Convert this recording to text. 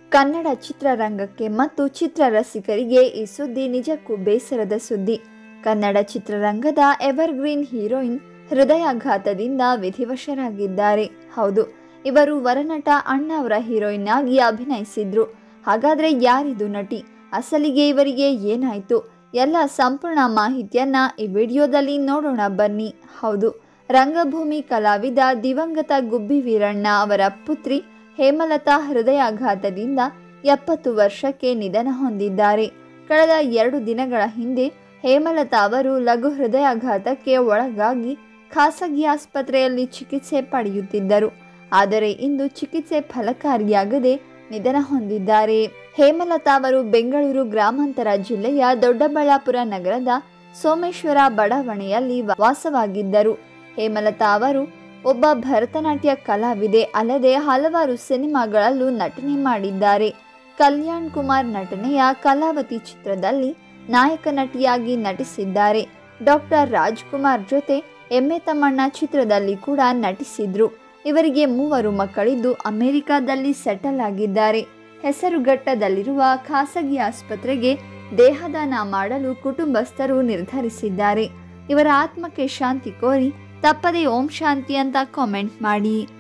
ಕನ್ನಡ ಚಿತ್ರರಂಗಕ್ಕೆ ಮತ್ತು ಚಿತ್ರರಸಿಕರಿಗೆ ಈ ಸುದ್ದಿ ನಿಜಕ್ಕೂ ಬೇಸರದ ಸುದ್ದಿ ಕನ್ನಡ ಚಿತ್ರರಂಗದ ಎವರ್ಗ್ರೀನ್ ಹೀರೋಯಿನ್ ಹೃದಯಾಘಾತದಿಂದ ವಿಧಿವಶರಾಗಿದ್ದಾರೆ ಹೌದು ಇವರು ವರನಟ ಅಣ್ಣಾವರ ಹೀರೋಯಿನ್ ಆಗಿ ಅಭಿನಯಿಸಿದ್ರು ಹಾಗಾದ್ರೆ ಯಾರಿದು ನಟಿ ಅಸಲಿಗೆ ಇವರಿಗೆ ಏನಾಯ್ತು ಎಲ್ಲ ಸಂಪೂರ್ಣ ಮಾಹಿತಿಯನ್ನ ಈ ವಿಡಿಯೋದಲ್ಲಿ ನೋಡೋಣ ಬನ್ನಿ ಹೌದು ರಂಗಭೂಮಿ ಕಲಾವಿದ ದಿವಂಗತ ಗುಬ್ಬಿ ವೀರಣ್ಣ ಅವರ ಪುತ್ರಿ ಹೇಮಲತಾ ಹೃದಯಾಘಾತದಿಂದ ಎಪ್ಪತ್ತು ವರ್ಷಕ್ಕೆ ನಿಧನ ಹೊಂದಿದ್ದಾರೆ ಕಳೆದ ಎರಡು ದಿನಗಳ ಹಿಂದೆ ಹೇಮಲತಾ ಅವರು ಲಘು ಹೃದಯಾಘಾತಕ್ಕೆ ಒಳಗಾಗಿ ಖಾಸಗಿ ಆಸ್ಪತ್ರೆಯಲ್ಲಿ ಚಿಕಿತ್ಸೆ ಪಡೆಯುತ್ತಿದ್ದರು ಆದರೆ ಇಂದು ಚಿಕಿತ್ಸೆ ಫಲಕಾರಿಯಾಗದೆ ನಿಧನ ಹೊಂದಿದ್ದಾರೆ ಹೇಮಲತಾ ಅವರು ಬೆಂಗಳೂರು ಗ್ರಾಮಾಂತರ ಜಿಲ್ಲೆಯ ದೊಡ್ಡಬಳ್ಳಾಪುರ ನಗರದ ಸೋಮೇಶ್ವರ ಬಡಾವಣೆಯಲ್ಲಿ ವಾಸವಾಗಿದ್ದರು ಹೇಮಲತಾ ಅವರು ಒಬ್ಬ ಭರತನಾಟ್ಯ ಕಲಾವಿದೆ ಅಲ್ಲದೆ ಹಲವಾರು ಸಿನಿಮಾಗಳಲ್ಲೂ ನಟನೆ ಮಾಡಿದ್ದಾರೆ ಕಲ್ಯಾಣ್ ಕುಮಾರ್ ನಟನೆಯ ಕಲಾವತಿ ಚಿತ್ರದಲ್ಲಿ ನಾಯಕ ನಟಿಯಾಗಿ ನಟಿಸಿದ್ದಾರೆ ಡಾಕ್ಟರ್ ರಾಜ್ಕುಮಾರ್ ಜೊತೆ ಎಮ್ಮೆ ತಮ್ಮಣ್ಣ ಚಿತ್ರದಲ್ಲಿ ಕೂಡ ನಟಿಸಿದ್ರು ಇವರಿಗೆ ಮೂವರು ಮಕ್ಕಳಿದ್ದು ಅಮೆರಿಕಾದಲ್ಲಿ ಸೆಟಲ್ ಆಗಿದ್ದಾರೆ ಹೆಸರುಘಟ್ಟದಲ್ಲಿರುವ ಖಾಸಗಿ ಆಸ್ಪತ್ರೆಗೆ ದೇಹದಾನ ಮಾಡಲು ಕುಟುಂಬಸ್ಥರು ನಿರ್ಧರಿಸಿದ್ದಾರೆ ಇವರ ಆತ್ಮಕ್ಕೆ ಶಾಂತಿ ಕೋರಿ ತಪ್ಪದೆ ಓಂ ಶಾಂತಿ ಅಂತ ಕಾಮೆಂಟ್ ಮಾಡಿ